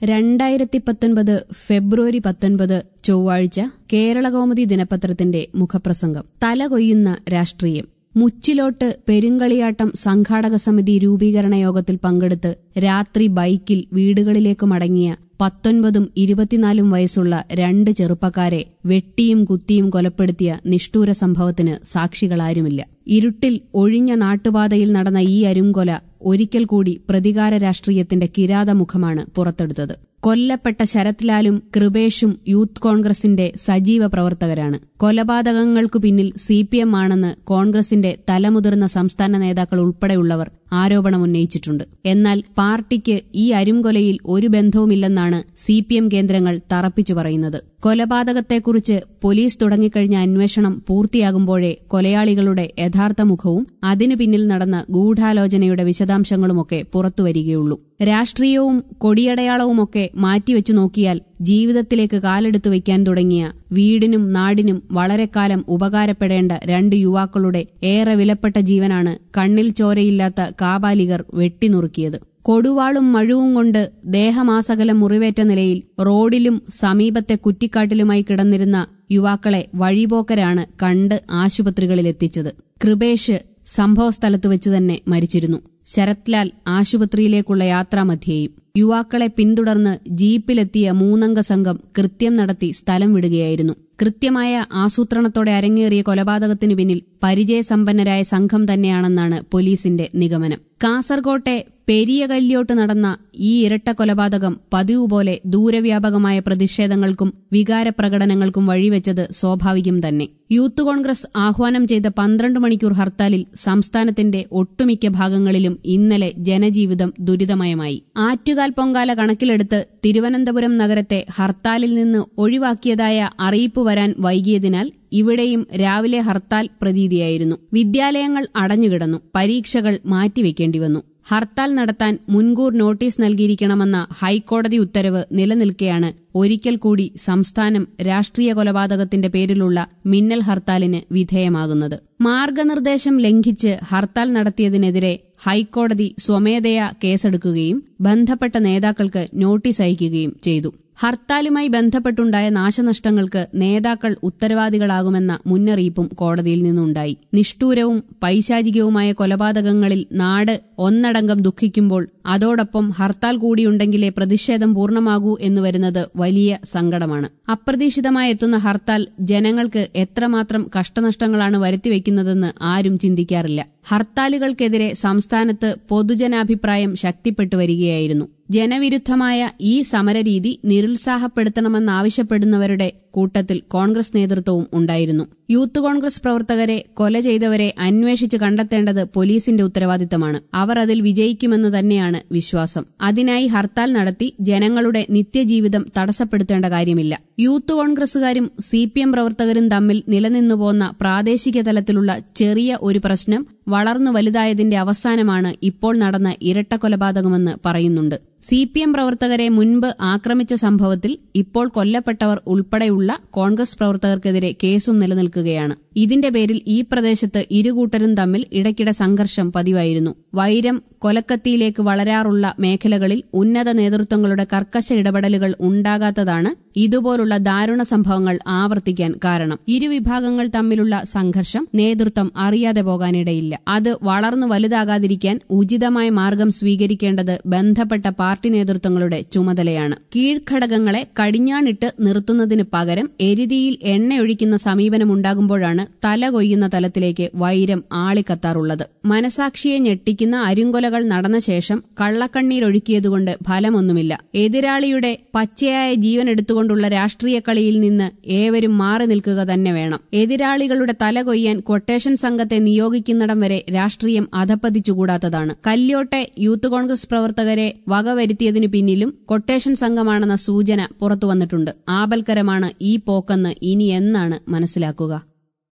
രണ്ടായിരത്തി പത്തൊൻപത് ഫെബ്രുവരി പത്തൊൻപത് ചൊവ്വാഴ്ച കേരളകൗമുദി ദിനപത്രത്തിന്റെ മുഖപ്രസംഗം തലകൊയ്യുന്ന രാഷ്ട്രീയം മുച്ചിലോട്ട് പെരുങ്കളിയാട്ടം സംഘാടക സമിതി രൂപീകരണ യോഗത്തിൽ പങ്കെടുത്ത് രാത്രി ബൈക്കിൽ വീടുകളിലേക്ക് മടങ്ങിയ പത്തൊൻപതും ഇരുപത്തിനാലും വയസ്സുള്ള രണ്ട് ചെറുപ്പക്കാരെ വെട്ടിയും കുത്തിയും കൊലപ്പെടുത്തിയ നിഷ്ഠൂര സംഭവത്തിന് സാക്ഷികളാരുമില്ല ഇരുട്ടിൽ ഒഴിഞ്ഞ നാട്ടുപാതയിൽ നടന്ന ഈ അരുംകൊല ഒരിക്കൽ കൂടി പ്രതികാര രാഷ്ട്രീയത്തിന്റെ കിരാതമുഖമാണ് പുറത്തെടുത്തത് കൊല്ലപ്പെട്ട ശരത്ലാലും കൃപേഷും യൂത്ത് കോൺഗ്രസിന്റെ സജീവ പ്രവർത്തകരാണ് കൊലപാതകങ്ങൾക്കു പിന്നിൽ സി പി എം ആണെന്ന് കോൺഗ്രസിന്റെ തലമുതിർന്ന സംസ്ഥാന നേതാക്കൾ ഉൾപ്പെടെയുള്ളവർ ആരോപണമുന്നയിച്ചിട്ടുണ്ട് എന്നാൽ പാർട്ടിക്ക് ഈ അരുംകൊലയിൽ ഒരു ബന്ധവുമില്ലെന്നാണ് സി പി എം കേന്ദ്രങ്ങൾ തറപ്പിച്ചു പറയുന്നത് കൊലപാതകത്തെക്കുറിച്ച് പോലീസ് തുടങ്ങിക്കഴിഞ്ഞ അന്വേഷണം പൂർത്തിയാകുമ്പോഴേ കൊലയാളികളുടെ യഥാർത്ഥ മുഖവും അതിനു പിന്നിൽ നടന്ന ഗൂഢാലോചനയുടെ വിശദാംശങ്ങളുമൊക്കെ പുറത്തുവരികയുള്ളൂ രാഷ്ട്രീയവും കൊടിയടയാളവുമൊക്കെ മാറ്റിവെച്ചു നോക്കിയാൽ ജീവിതത്തിലേക്ക് കാലെടുത്തു വയ്ക്കാൻ തുടങ്ങിയ വീടിനും നാടിനും വളരെക്കാലം ഉപകാരപ്പെടേണ്ട രണ്ട് യുവാക്കളുടെ ഏറെ വിലപ്പെട്ട ജീവനാണ് കണ്ണിൽ ചോരയില്ലാത്ത കാബാലികർ വെട്ടിനുറുക്കിയത് കൊടുവാളും മഴുവും കൊണ്ട് ദേഹമാസകലം മുറിവേറ്റ നിലയിൽ റോഡിലും സമീപത്തെ കുറ്റിക്കാട്ടിലുമായി കിടന്നിരുന്ന യുവാക്കളെ വഴിപോക്കരാണ് കണ്ട് ആശുപത്രികളിലെത്തിച്ചത് കൃപേഷ് സംഭവസ്ഥലത്ത് വെച്ച് തന്നെ മരിച്ചിരുന്നു ശരത്ലാൽ ആശുപത്രിയിലേക്കുള്ള യാത്രാമധ്യേയും യുവാക്കളെ പിന്തുടർന്ന് ജീപ്പിലെത്തിയ മൂന്നംഗ സംഘം കൃത്യം നടത്തി സ്ഥലം വിടുകയായിരുന്നു കൃത്യമായ ആസൂത്രണത്തോടെ അരങ്ങേറിയ കൊലപാതകത്തിനു പിന്നിൽ പരിചയസമ്പന്നരായ സംഘം തന്നെയാണെന്നാണ് പോലീസിന്റെ നിഗമനം കാസർകോട്ടെ പെരിയ കല്യോട്ട് നടന്ന ഈ ഇരട്ട കൊലപാതകം പതിവ് പോലെ ദൂരവ്യാപകമായ പ്രതിഷേധങ്ങൾക്കും വികാരപ്രകടനങ്ങൾക്കും വഴിവെച്ചത് സ്വാഭാവികം തന്നെ യൂത്ത് കോൺഗ്രസ് ആഹ്വാനം ചെയ്ത പന്ത്രണ്ട് മണിക്കൂർ ഹർത്താലിൽ സംസ്ഥാനത്തിന്റെ ഒട്ടുമിക്ക ഭാഗങ്ങളിലും ഇന്നലെ ജനജീവിതം ദുരിതമയമായി ആറ്റുകാൽ പൊങ്കാല കണക്കിലെടുത്ത് തിരുവനന്തപുരം നഗരത്തെ ഹർത്താലിൽ നിന്ന് ഒഴിവാക്കിയതായ അറിയിപ്പ് വരാൻ വൈകിയതിനാൽ ഇവിടെയും രാവിലെ ഹർത്താൽ പ്രതീതിയായിരുന്നു വിദ്യാലയങ്ങൾ അടഞ്ഞുകിടന്നു പരീക്ഷകൾ മാറ്റിവെക്കേണ്ടി വന്നു ഹർത്താൽ നടത്താൻ മുൻകൂർ നോട്ടീസ് നൽകിയിരിക്കണമെന്ന ഹൈക്കോടതി ഉത്തരവ് നിലനിൽക്കെയാണ് ഒരിക്കൽ കൂടി സംസ്ഥാനം രാഷ്ട്രീയ കൊലപാതകത്തിന്റെ പേരിലുള്ള മിന്നൽ ഹർത്താലിന് വിധേയമാകുന്നത് മാർഗനിർദ്ദേശം ലംഘിച്ച് ഹർത്താൽ നടത്തിയതിനെതിരെ ഹൈക്കോടതി സ്വമേധയാ കേസെടുക്കുകയും ബന്ധപ്പെട്ട നേതാക്കൾക്ക് നോട്ടീസ് അയക്കുകയും ചെയ്തു ഹർത്താലുമായി ബന്ധപ്പെട്ടുണ്ടായ നാശനഷ്ടങ്ങൾക്ക് നേതാക്കൾ ഉത്തരവാദികളാകുമെന്ന മുന്നറിയിപ്പും കോടതിയിൽ നിന്നുണ്ടായി നിഷ്ഠൂരവും പൈശാചികവുമായ കൊലപാതകങ്ങളിൽ നാട് ഒന്നടങ്കം ദുഃഖിക്കുമ്പോൾ അതോടൊപ്പം ഹർത്താൽ കൂടിയുണ്ടെങ്കിലേ പ്രതിഷേധം പൂർണ്ണമാകൂ എന്ന് വരുന്നത് വലിയ സങ്കടമാണ് അപ്രതീക്ഷിതമായി എത്തുന്ന ഹർത്താൽ ജനങ്ങൾക്ക് എത്രമാത്രം കഷ്ടനഷ്ടങ്ങളാണ് വരുത്തിവെക്കുന്നതെന്ന് ആരും ചിന്തിക്കാറില്ല ഹർത്താലുകൾക്കെതിരെ സംസ്ഥാനത്ത് പൊതുജനാഭിപ്രായം ശക്തിപ്പെട്ടു വരികയായിരുന്നു ജനവിരുദ്ധമായ ഈ സമരരീതി നിരുത്സാഹപ്പെടുത്തണമെന്നാവശ്യപ്പെടുന്നവരുടെ കൂട്ടത്തിൽ കോൺഗ്രസ് നേതൃത്വവും ഉണ്ടായിരുന്നു യൂത്ത് കോൺഗ്രസ് പ്രവർത്തകരെ കൊല ചെയ്തവരെ അന്വേഷിച്ച് കണ്ടെത്തേണ്ടത് പോലീസിന്റെ ഉത്തരവാദിത്തമാണ് അവർ അതിൽ വിജയിക്കുമെന്ന് തന്നെയാണ് വിശ്വാസം അതിനായി ഹർത്താൽ നടത്തി ജനങ്ങളുടെ നിത്യജീവിതം തടസ്സപ്പെടുത്തേണ്ട കാര്യമില്ല യൂത്ത് കോൺഗ്രസുകാരും സി പി എം പ്രവർത്തകരും തമ്മിൽ നിലനിന്നുപോന്ന പ്രാദേശിക തലത്തിലുള്ള ചെറിയ ഒരു പ്രശ്നം വളർന്നു വലുതായതിന്റെ അവസാനമാണ് ഇപ്പോൾ നടന്ന ഇരട്ട കൊലപാതകമെന്ന് പറയുന്നുണ്ട് സി പി എം പ്രവർത്തകരെ മുൻപ് ആക്രമിച്ച സംഭവത്തിൽ ഇപ്പോൾ കൊല്ലപ്പെട്ടവർ ഉൾപ്പെടെയുള്ള കോൺഗ്രസ് പ്രവർത്തകർക്കെതിരെ കേസും നിലനിൽക്കുകയാണ് ഇതിന്റെ പേരിൽ ഈ പ്രദേശത്ത് ഇരുകൂട്ടരും തമ്മിൽ ഇടയ്ക്കിടെ സംഘർഷം പതിവായിരുന്നു വൈരം കൊലക്കത്തിയിലേക്ക് വളരാറുള്ള മേഖലകളിൽ ഉന്നത നേതൃത്വങ്ങളുടെ കർക്കശ ഇടപെടലുകൾ ഉണ്ടാകാത്തതാണ് ഇതുപോലുള്ള ദാരുണ സംഭവങ്ങൾ ആവർത്തിക്കാൻ കാരണം ഇരുവിഭാഗങ്ങൾ തമ്മിലുള്ള സംഘർഷം നേതൃത്വം അറിയാതെ പോകാനിടയില്ല അത് വളർന്നു വലുതാകാതിരിക്കാൻ ഉചിതമായ മാർഗം സ്വീകരിക്കേണ്ടത് ബന്ധപ്പെട്ട പാർട്ടി നേതൃത്വങ്ങളുടെ ചുമതലയാണ് കീഴ്ഘടകങ്ങളെ കടിഞ്ഞാണിട്ട് നിർത്തുന്നതിന് പകരം എരുതിയിൽ എണ്ണയൊഴിക്കുന്ന സമീപനമുണ്ടാകുമ്പോഴാണ് തല കൊയ്യുന്ന തലത്തിലേക്ക് വൈരം ആളിക്കത്താറുള്ളത് മനസാക്ഷിയെ ഞെട്ടിക്കുന്ന അരുങ്കൊലകൾ നടന്ന ശേഷം കള്ളക്കണ്ണീരൊഴുക്കിയതുകൊണ്ട് ഫലമൊന്നുമില്ല എതിരാളിയുടെ പച്ചയായ ജീവൻ എടുത്തുകൊണ്ടുള്ള രാഷ്ട്രീയ കളിയിൽ നിന്ന് ഏവരും മാറി നിൽക്കുക തന്നെ വേണം എതിരാളികളുടെ തല കൊയ്യാൻ കൊട്ടേഷൻ സംഘത്തെ നിയോഗിക്കുന്നിടം വരെ രാഷ്ട്രീയം അധപ്പതിച്ചുകൂടാത്തതാണ് കല്യോട്ടെ യൂത്ത് കോൺഗ്രസ് പ്രവർത്തകരെ വകവരുത്തിയതിനു പിന്നിലും കൊട്ടേഷൻ സംഘമാണെന്ന സൂചന പുറത്തുവന്നിട്ടുണ്ട് ആപൽക്കരമാണ് ഈ പോക്കെന്ന് ഇനി എന്നാണ് മനസ്സിലാക്കുക